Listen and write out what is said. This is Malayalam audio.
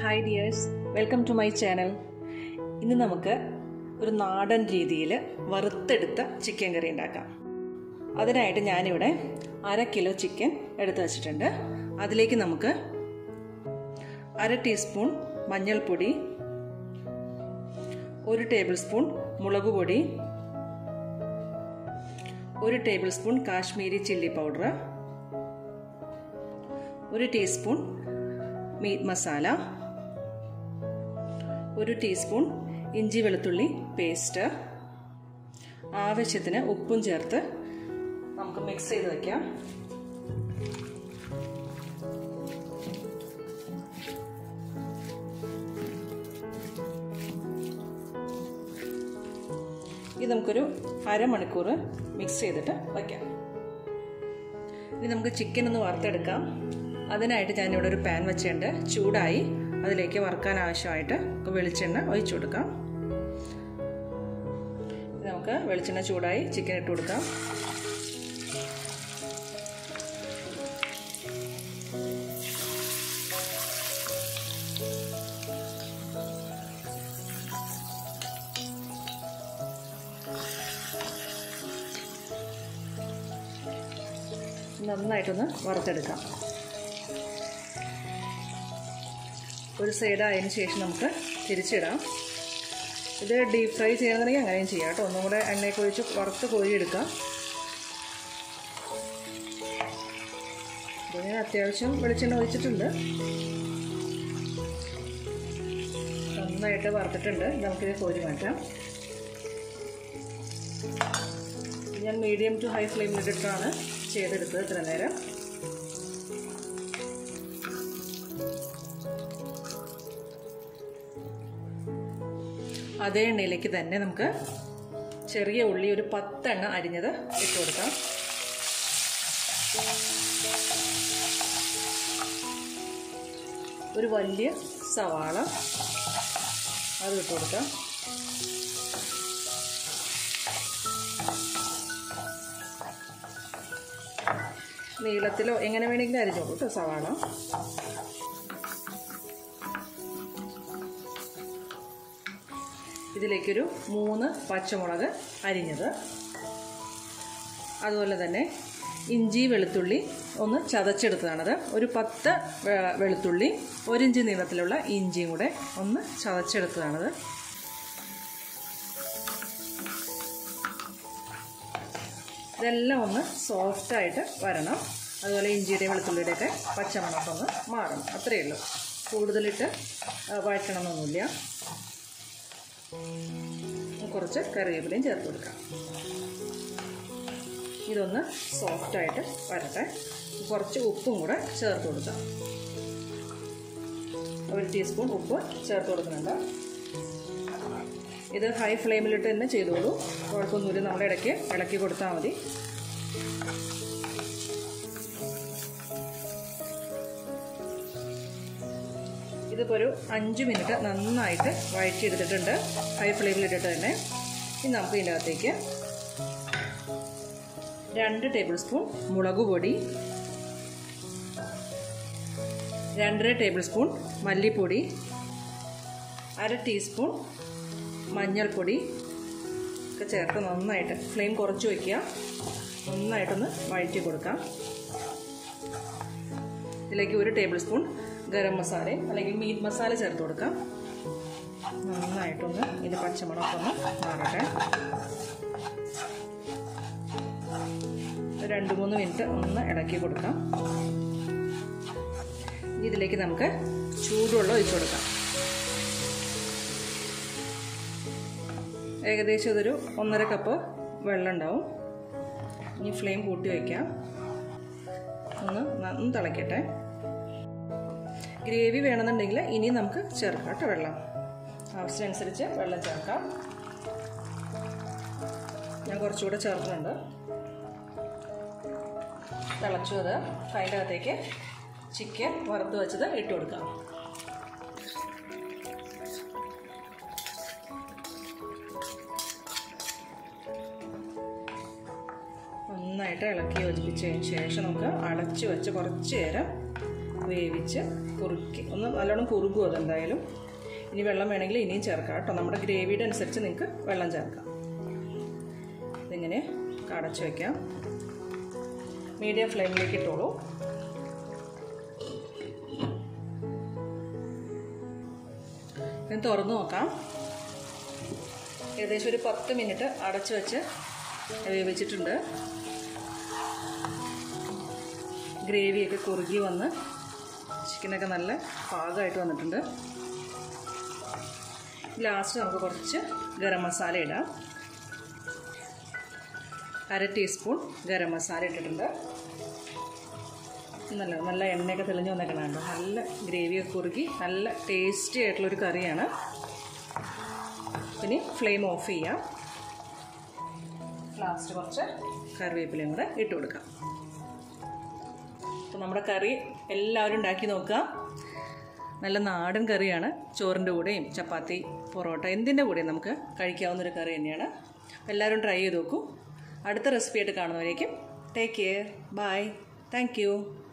hi dears welcome to my channel ഇന്ന് നമുക്ക് ഒരു നാടൻ രീതിയിൽ വറുത്തെടുത്ത ചിക്കൻ കറി ഉണ്ടാക്കാം അതിനായിട്ട് ഞാനിവിടെ അര കിലോ ചിക്കൻ എടുത്തു വച്ചിട്ടുണ്ട് അതിലേക്ക് നമുക്ക് അര ടീസ്പൂൺ മഞ്ഞൾപ്പൊടി ഒരു ടേബിൾ സ്പൂൺ മുളക് പൊടി ഒരു tablespoon Kashmiri chilli powder ഒരു ടീസ്പൂൺ മീറ്റ് മസാല ഒരു ടീസ്പൂൺ ഇഞ്ചി വെളുത്തുള്ളി പേസ്റ്റ് ആവശ്യത്തിന് ഉപ്പും ചേർത്ത് നമുക്ക് മിക്സ് ചെയ്ത് വയ്ക്കാം ഇത് നമുക്കൊരു അരമണിക്കൂർ മിക്സ് ചെയ്തിട്ട് വയ്ക്കാം ഇനി നമുക്ക് ചിക്കൻ ഒന്ന് വറുത്തെടുക്കാം അതിനായിട്ട് ഞാനിവിടെ ഒരു പാൻ വെച്ചിട്ടുണ്ട് ചൂടായി അതിലേക്ക് വറുക്കാൻ ആവശ്യമായിട്ട് വെളിച്ചെണ്ണ ഒഴിച്ചു കൊടുക്കാം നമുക്ക് വെളിച്ചെണ്ണ ചൂടായി ചിക്കൻ ഇട്ട് കൊടുക്കാം നന്നായിട്ടൊന്ന് വറുത്തെടുക്കാം ഒരു സൈഡ് ആയതിനു ശേഷം നമുക്ക് തിരിച്ചിടാം ഇത് ഡീപ്പ് ഫ്രൈ ചെയ്യണമെന്നുണ്ടെങ്കിൽ അങ്ങനെയും ചെയ്യാം കേട്ടോ ഒന്നും കൂടെ എണ്ണയൊക്കെ ഒഴിച്ച് വറുത്ത് കോരിയെടുക്കാം ഇത് ഞാൻ അത്യാവശ്യം വെളിച്ചെണ്ണ ഒഴിച്ചിട്ടുണ്ട് നന്നായിട്ട് വറുത്തിട്ടുണ്ട് നമുക്കിത് കോരി മാറ്റാം ഞാൻ മീഡിയം ടു ഹൈ ഫ്ലെയിമിലിട്ടിട്ടാണ് ചെയ്തെടുത്തത് ഇത്ര നേരം അതേ എണ്ണയിലേക്ക് തന്നെ നമുക്ക് ചെറിയ ഉള്ളി ഒരു പത്തെണ്ണ അരിഞ്ഞത് ഇട്ട് കൊടുക്കാം ഒരു വലിയ സവാള അത് ഇട്ട് കൊടുക്കാം നീളത്തിലോ എങ്ങനെ വേണമെങ്കിലും അരിഞ്ഞോളൂ കേട്ടോ സവാള ഇതിലേക്കൊരു മൂന്ന് പച്ചമുളക് അരിഞ്ഞത് അതുപോലെ തന്നെ ഇഞ്ചി വെളുത്തുള്ളി ഒന്ന് ചതച്ചെടുത്തതാണത് ഒരു പത്ത് വെളുത്തുള്ളി ഒരിഞ്ച് നീളത്തിലുള്ള ഇഞ്ചിയും കൂടെ ഒന്ന് ചതച്ചെടുത്തതാണത് ഇതെല്ലാം ഒന്ന് സോഫ്റ്റായിട്ട് വരണം അതുപോലെ ഇഞ്ചിയുടെയും വെളുത്തുള്ളിയുടെയൊക്കെ പച്ചമണമൊക്കെ ഒന്ന് മാറണം അത്രയേ ഉള്ളൂ കൂടുതലിട്ട് വഴറ്റണമെന്നൊന്നുമില്ല കുറച്ച് കറിവേപ്പിലയും ചേർത്ത് കൊടുക്കാം ഇതൊന്ന് സോഫ്റ്റായിട്ട് വരട്ടെ കുറച്ച് ഉപ്പും കൂടെ ചേർത്ത് കൊടുക്കാം ഒരു ടീസ്പൂൺ ഉപ്പ് ചേർത്ത് കൊടുക്കുന്നുണ്ട് ഇത് ഹൈ ഫ്ലെയിമിലിട്ട് തന്നെ ചെയ്തോളൂ കുഴപ്പമൊന്നുമില്ല നമ്മുടെ ഇടയ്ക്ക് ഇളക്കി കൊടുത്താൽ മതി ഇതിപ്പോൾ ഒരു അഞ്ച് മിനിറ്റ് നന്നായിട്ട് വഴറ്റിയെടുത്തിട്ടുണ്ട് ഹൈ ഫ്ലെയിമിലിട്ടിട്ട് തന്നെ ഇനി നമുക്ക് ഇതിൻ്റെ അകത്തേക്ക് രണ്ട് ടേബിൾ സ്പൂൺ മുളക് പൊടി രണ്ടര ടേബിൾ സ്പൂൺ മല്ലിപ്പൊടി അര ടീസ്പൂൺ മഞ്ഞൾപ്പൊടി ഒക്കെ ചേർത്ത് നന്നായിട്ട് ഫ്ലെയിം കുറച്ച് വയ്ക്കുക നന്നായിട്ടൊന്ന് വഴറ്റി കൊടുക്കാം ഇതിലേക്ക് ഒരു ടേബിൾ സ്പൂൺ ഗരം മസാലയും അല്ലെങ്കിൽ മീറ്റ് മസാല ചേർത്ത് കൊടുക്കാം നന്നായിട്ടൊന്ന് ഇത് പച്ചമുളകൊക്കെ ഒന്ന് മാറട്ടെ രണ്ട് മൂന്ന് മിനിറ്റ് ഒന്ന് ഇളക്കി കൊടുക്കാം ഇതിലേക്ക് നമുക്ക് ചൂടുവെള്ളം ഒഴിച്ചു കൊടുക്കാം ഏകദേശം ഇതൊരു ഒന്നര കപ്പ് വെള്ളം ഉണ്ടാവും ഇനി ഫ്ലെയിം കൂട്ടി വയ്ക്കാം ഒന്ന് ഒന്ന് തിളയ്ക്കട്ടെ ഗ്രേവി വേണമെന്നുണ്ടെങ്കിൽ ഇനി നമുക്ക് ചേർക്കാം കേട്ടോ വെള്ളം ആവശ്യമനുസരിച്ച് വെള്ളം ചേർക്കാം ഞാൻ കുറച്ചുകൂടെ ചേർക്കുന്നുണ്ട് തിളച്ചു അത് അതിൻ്റെ അകത്തേക്ക് ചിക്കൻ വറുത്ത് വെച്ചത് ഇട്ട് കൊടുക്കാം നന്നായിട്ട് ഇളക്കി യോജിപ്പിച്ചതിന് ശേഷം നമുക്ക് അടച്ചു വെച്ച് കുറച്ച് നേരം വേവിച്ച് കുറുക്കി ഒന്ന് നല്ലോണം കുറുകും അതെന്തായാലും ഇനി വെള്ളം വേണമെങ്കിൽ ഇനിയും ചേർക്കാം കേട്ടോ നമ്മുടെ ഗ്രേവിയുടെ അനുസരിച്ച് നിങ്ങൾക്ക് വെള്ളം ചേർക്കാം ഇതിങ്ങനെ കടച്ചു വയ്ക്കാം മീഡിയം ഫ്ലെയിമിലേക്ക് ഇട്ടോളൂ ഇത് തുറന്നു നോക്കാം ഏകദേശം ഒരു പത്ത് മിനിറ്റ് അടച്ചു വെച്ച് വേവിച്ചിട്ടുണ്ട് ഗ്രേവിയൊക്കെ കുറുകി വന്ന് ചിക്കനൊക്കെ നല്ല പാകമായിട്ട് വന്നിട്ടുണ്ട് ലാസ്റ്റ് നമുക്ക് കുറച്ച് ഗരം മസാല ഇടാം അര ടീസ്പൂൺ ഗരം മസാല ഇട്ടിട്ടുണ്ട് നല്ല നല്ല എണ്ണയൊക്കെ തെളിഞ്ഞ് വന്നേക്കണം കേട്ടോ നല്ല ഗ്രേവിയൊക്കെ കുറുകി നല്ല ടേസ്റ്റി ആയിട്ടുള്ളൊരു കറിയാണ് പിന്നെ ഫ്ലെയിം ഓഫ് ചെയ്യാം ലാസ്റ്റ് കുറച്ച് കറിവേപ്പിലയും കൂടെ ഇട്ട് കൊടുക്കാം അപ്പോൾ നമ്മുടെ കറി എല്ലാവരും ഉണ്ടാക്കി നോക്കുക നല്ല നാടൻ കറിയാണ് ചോറിൻ്റെ കൂടെയും ചപ്പാത്തി പൊറോട്ട എന്തിൻ്റെ കൂടെയും നമുക്ക് കഴിക്കാവുന്നൊരു കറി തന്നെയാണ് അപ്പോൾ എല്ലാവരും ട്രൈ ചെയ്ത് നോക്കൂ അടുത്ത റെസിപ്പി ആയിട്ട് കാണുന്നവരേക്കും ടേക്ക് കെയർ ബൈ താങ്ക്